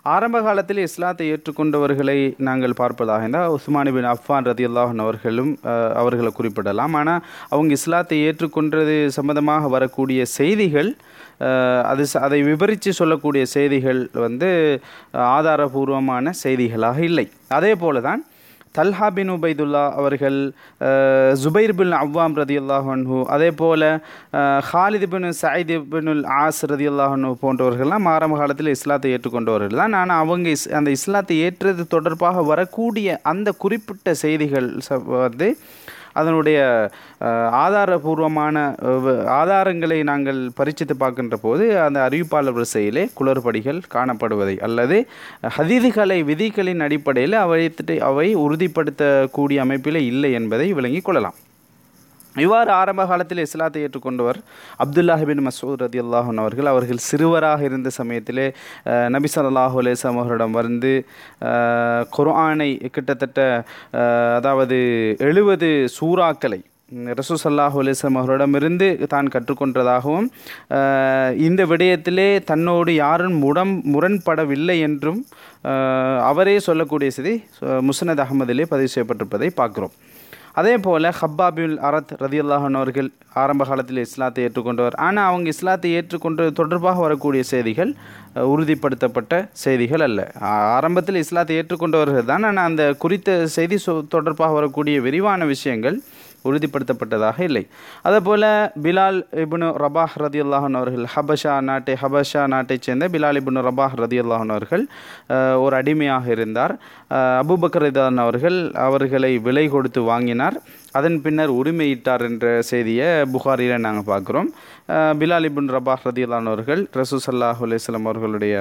ஆரம்ப காலத்தில் இஸ்லாத்தை ஏற்றுக்கொண்டவர்களை நாங்கள் பார்ப்பதாக இருந்தால் உஸ்மான் பின் அஃபான் ரதி அல்லாஹன் அவர்களும் அஹ், அவர்களை குறிப்பிடலாம் ஆனால் அவங்க இஸ்லாத்தை ஏற்றுக்கொண்டது சம்பந்தமாக வரக்கூடிய செய்திகள் அஹ், அது ச- அதை விவரித்து சொல்லக்கூடிய செய்திகள் வந்து அஹ், ஆதாரபூர்வமான செய்திகளாக இல்லை அதே போல தான் தல்ஹா பின் உபைதுல்லா அவர்கள் அஹ், ஜுபைர் பின் அவ்வாம் ரதி அல்லாஹன்ஹூ அதே போல் ஹாலித் பின் சயித் பின் ஆஸ் ரதி அல்லாஹன்ஹூ போன்றவர்கள்லாம் ஆரம்ப காலத்தில் இஸ்லாத்தை ஏற்றுக்கொண்டவர்கள் தான் ஆனால் அவங்க இஸ் அந்த இஸ்லாத்தை ஏற்றது தொடர்பாக வரக்கூடிய அந்த குறிப்பிட்ட செய்திகள் ச- வந்து அதனுடைய அஹ், ஆதாரபூர்வமான அஹ், வ- ஆதாரங்களை நாங்கள் பரிச்சித்து பார்க்கின்ற போது அந்த அறிவிப்பாளர் வரிசையிலே குளறுபடிகள் காணப்படுவதை அல்லது ஹதீதுகளை விதிகளின் அடிப்படையில் அவை அவை உறுதிப்படுத்தக்கூடிய அமைப்பில் இல்லை என்பதை விளங்கிக் கொள்ளலாம் இவ்வாறு ஆரம்ப காலத்தில் இஸ்லாத்தை ஏற்றுக்கொண்டவர் அப்துல்லாஹ் பின் மசூத் ரதி அல்லாஹன் அவர்கள் அவர்கள் சிறுவராக இருந்த சமயத்திலே அஹ், நபி ஸல்லல்லாஹு அலைஹி வஸல்லம் அவர்களிடம் வந்து அஹ், குர்ஆனை கிட்டத்தட்ட அஹ், அதாவது எழுபது சூறாக்களை ரசூ சல்லாஹூ அலிஸ்லாம் அவர்களிடமிருந்து தான் கற்றுக்கொண்டதாகவும் அஹ், இந்த விடயத்திலே தன்னோடு யாரும் முடம் முரண்படவில்லை என்றும் அஹ், அவரே சொல்லக்கூடிய செய்தி அஹ், முஸ்னத் அகமதிலே பதிவு செய்யப்பட்டிருப்பதை பார்க்கிறோம் அதே போல் ஹப்பாபில் அரத் ரதியுல்லாஹன் அவர்கள் ஆரம்ப காலத்தில் இஸ்லாத்தை ஏற்றுக்கொண்டவர் ஆனால் அவங்க இஸ்லாத்தை ஏற்றுக்கொண்டு தொடர்பாக வரக்கூடிய செய்திகள் அஹ், உறுதிப்படுத்தப்பட்ட செய்திகள் அல்ல ஆ- ஆரம்பத்தில் இஸ்லாத்தை ஏற்றுக்கொண்டவர்கள் தான் ஆனால் அந்த குறித்த செய்தி சொ- தொடர்பாக வரக்கூடிய விரிவான விஷயங்கள் உறுதிப்படுத்தப்பட்டதாக இல்லை அதேபோல் பிலால் இப்னு ரபாஹ் ரதியுல்லாஹன் அவர்கள் ஹபஷா நாட்டை ஹபஷா நாட்டைச் சேர்ந்த பிலால் இப்னு ரபாஹ் ரதியுல்லாஹன் அவர்கள் அஹ், ஒரு அடிமையாக இருந்தார் அஹ், அபூபக்கர் ரதியான் அவர்கள் அவர்களை விலை கொடுத்து வாங்கினார் அதன் பின்னர் உரிமையிட்டார் என்ற செய்தியை புகாரியில் நாங்கள் பார்க்குறோம் அஹ், பிலால் இப்னு ரபாஹ் ரதியுல்லான் அவர்கள் ரசூ சல்லாஹ் அலையம் அவர்களுடைய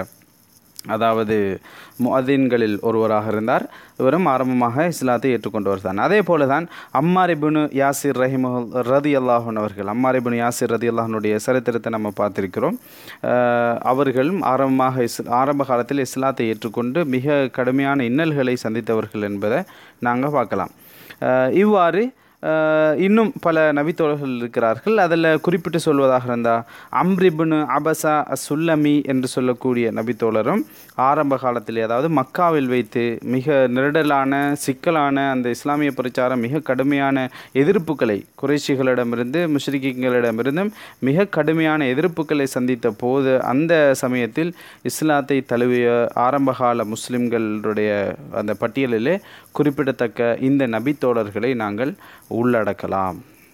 அதாவது முஅதீன்களில் ஒருவராக இருந்தார் இவரும் ஆரம்பமாக இஸ்லாத்தை ஏற்றுக்கொண்டவர் தான் அதே போல தான் அம்மார் இப்னு யாசிர் ரஹிமு ரதி அல்லாஹன் அவர்கள் அம்மார் இப்னு யாசிர் ரதி அல்லாஹனுடைய சரித்திரத்தை நம்ம பார்த்திருக்கிறோம் அஹ், அவர்களும் ஆரம்பமாக இஸ் ஆரம்ப காலத்தில் இஸ்லாத்தை ஏற்றுக்கொண்டு மிக கடுமையான இன்னல்களை சந்தித்தவர்கள் என்பதை நாங்கள் பார்க்கலாம் அஹ், இவ்வாறு அஹ், இன்னும் பல நபித்தோழர்கள் இருக்கிறார்கள் அதில் குறிப்பிட்டு சொல்வதாக இருந்தால் அம்ரிபுனு அபசா சுல்லமி என்று சொல்லக்கூடிய நபித்தோழரும் ஆரம்ப காலத்தில் அதாவது மக்காவில் வைத்து மிக நெருடலான சிக்கலான அந்த இஸ்லாமிய பிரச்சாரம் மிக கடுமையான எதிர்ப்புகளை குறைஷிகளிடமிருந்து முஷ்ரிக்கிங்களிடமிருந்தும் மிக கடுமையான எதிர்ப்புகளை சந்தித்த போது அந்த சமயத்தில் இஸ்லாத்தை தழுவிய ஆரம்பகால முஸ்லிம்களுடைய அந்த பட்டியலிலே குறிப்பிடத்தக்க இந்த நபித்தோழர்களை நாங்கள் உள்ளடக்கலாம்